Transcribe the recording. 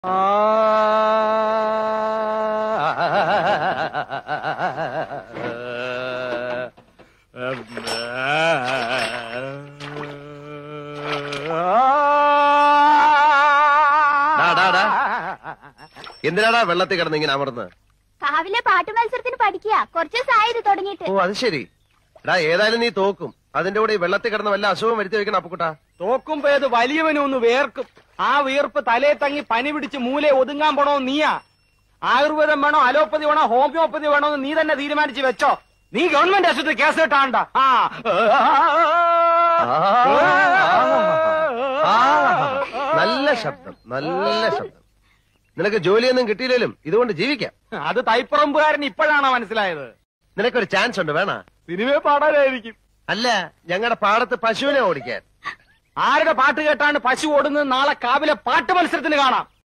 ഡാ, ഡാ, ഡാ. എന്തിനാടാ വെള്ളത്തിൽ കിടന്ന് ഇങ്ങനെ അമർന്ന് കാവിലെ പാട്ട് മത്സരത്തിന് പഠിക്കുക കുറച്ച് ദിവസമായി ഇത് തുടങ്ങിയിട്ട് ഓ അത് ശരി എടാ ഏതായാലും നീ തോക്കും അതിന്റെ കൂടെ ഈ വെള്ളത്തിൽ കിടന്ന് വല്ല അസുഖം വരുത്തി വെക്കണം അപ്പുക്കുട്ടാ തോക്കുമ്പോ ഏത് വലിയവനും ഒന്ന് വേർക്കും ആ വീർപ്പ് തലേ തങ്ങി പനി പിടിച്ച് മൂലെ ഒതുങ്ങാൻ പോണോ നീയാ ആയുർവേദം വേണോ അലോപ്പതി വേണോ ഹോമിയോപ്പതി വേണോ എന്ന് നീ തന്നെ തീരുമാനിച്ച് വെച്ചോ നീ ഗവൺമെന്റ് ആശുപത്രി കേസ് കിട്ടാണ്ട ആ ആ, നല്ല ശബ്ദം നല്ല ശബ്ദം നിനക്ക് ജോലിയൊന്നും കിട്ടിയില്ലേലും ഇതുകൊണ്ട് ജീവിക്കാം അത് തൈപ്പറമ്പുകാരൻ ഇപ്പോഴാണോ മനസ്സിലായത് നിനക്കൊരു ചാൻസ് ഉണ്ട് വേണ സിനിമയെ പാടാനായിരിക്കും അല്ല ഞങ്ങളുടെ പാടത്ത് പശുവിനെ ഓടിക്കാൻ ആരുടെ പാട്ട് കേട്ടാണ് പശു ഓടുന്നത് നാളെ കാവിലെ പാട്ട് മത്സരത്തിന് കാണാം